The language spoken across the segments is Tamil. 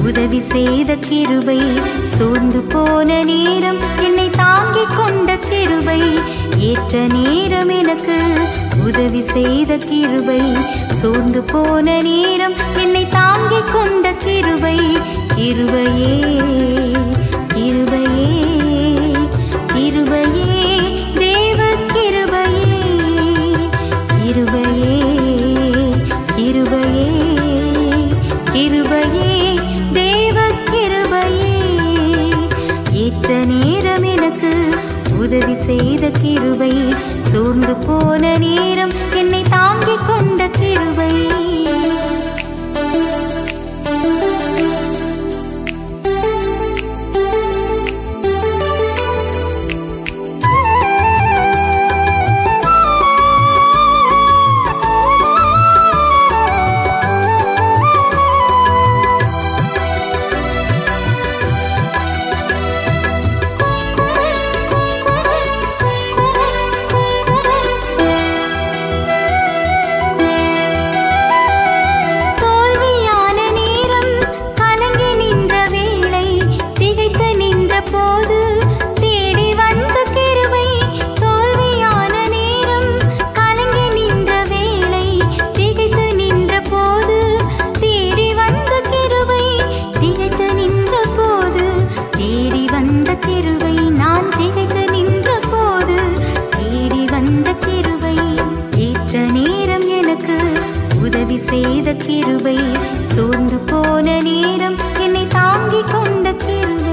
உதவி செய்த கிருபை சோர்ந்து போன நேரம் என்னை தாங்கிக் கொண்ட கிருபை ஏற்ற நேரம் எனக்கு உதவி செய்த கிருபை சோர்ந்து போன நேரம் என்னை தாங்கிக் கொண்ட கிருபை கிருபையே கிருபையே கிருபையே தேவ கிருபையே கிருபையே கிருபையே கிருபையே தேவ கிருபையே ஏற்ற நேரம் எனக்கு உதவி செய்த கிருபை சோர்ந்து போன நேரம் என்னை தாங்கிக் கொண்ட கிருபை தோல்வியான நேரம் கலங்கி நின்ற வேளை திகைத்து நின்ற போது தேடி வந்த கிருபை தோல்வியான நேரம் கலங்கி நின்ற வேளை திகைத்து நின்ற போது தேடி வந்த கிருபை திகைத்து நின்ற போது தேடி வந்த கிருபை நான் திகைத்து நின்ற போது தேடி வந்த கிருபை ஏற்ற நேரம் எனக்கு உதவி செய்த கிருபை சோர்ந்து போன நேரம் என்னை தாங்கிக் கொண்ட கிருபை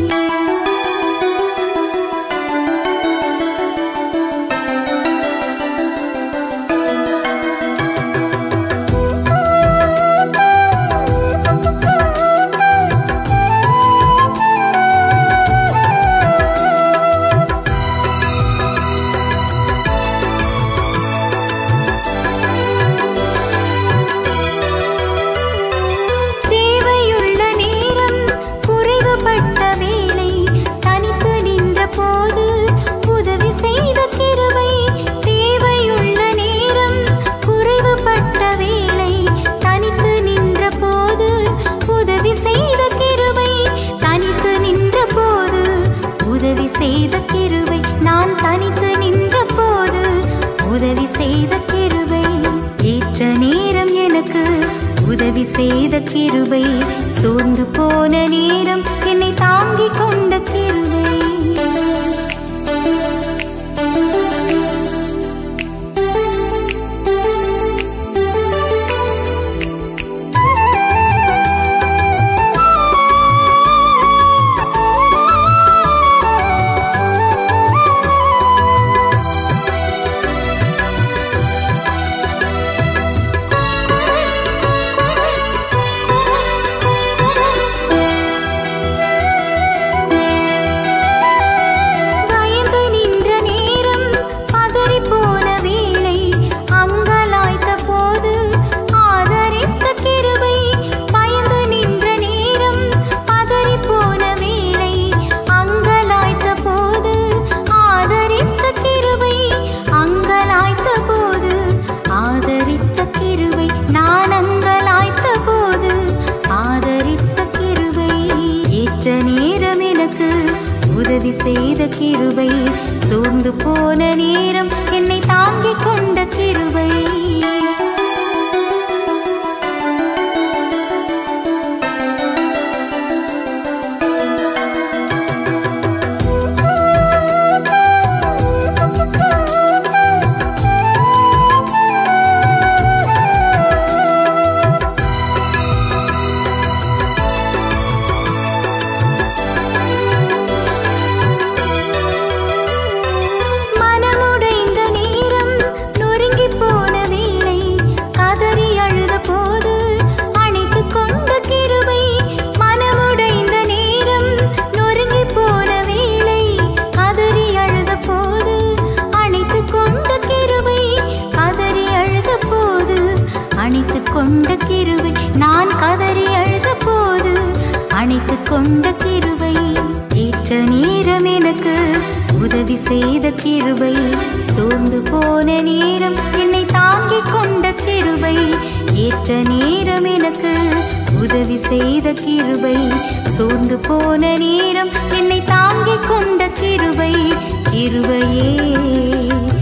தேவையுள்ள நேரம் குறைவுபட்ட வேளை தனித்து நின்ற போது உதவி செய்த கிருபை தேவையுள்ள நேரம் குறைவுபட்ட வேளை தனித்து நின்ற போது உதவி செய்த கிருபை தனித்து நின்ற போது உதவி செய்த கிருபை நான் தனித்து நின்ற போது உதவி செய்த கிருபை ஏற்ற நேரம் எனக்கு உதவி செய்த கிருபை சோர்ந்து போன நேரம் என்னை தாங்கிக் கொண்ட கிருபை பயந்து நின்ற நேரம் பதறி போன வேளை அங்கலாய்த்த போது ஆதரித்த கிருபை பயந்து நின்ற நேரம் பதறி போன வேளை அங்கலாய்த்த போது ஆதரித்த கிருபை அங்கலாய்த்த போது ஆதரித்த கிருபை நான் அங்கலாய்த்த போது ஆதரித்த கிருபை ஏற்ற நேரம் எனக்கு உதவி செய்த கிருபை சோர்ந்து போன நேரம் என்னை தாங்கிக் கொண்ட கிருபை மனமுடைந்த நேரம் நொறுங்கி போன வேளை கதறி அழுத போது அணைத்துக் கொண்ட கிருபை மனமுடைந்த நேரம் நொறுங்கி போன வேளை கதறி அழுத போது அணைத்துக் கொண்ட கிருபை கதறி அழுத போது அணைத்துக் கொண்ட கிருபை நான் கதறி அழுத போது அணைத்துக் கொண்ட கிருபை ஏற்ற நேரம் எனக்கு உதவி செய்த கிருபை சோர்ந்து போன நேரம் என்னை தாங்கிக் கொண்ட கிருபை ஏற்ற நேரம் எனக்கு உதவி செய்த கிருபை சோர்ந்து போன நேரம் என்னை தாங்கிக் கொண்ட கிருபை கிருபையே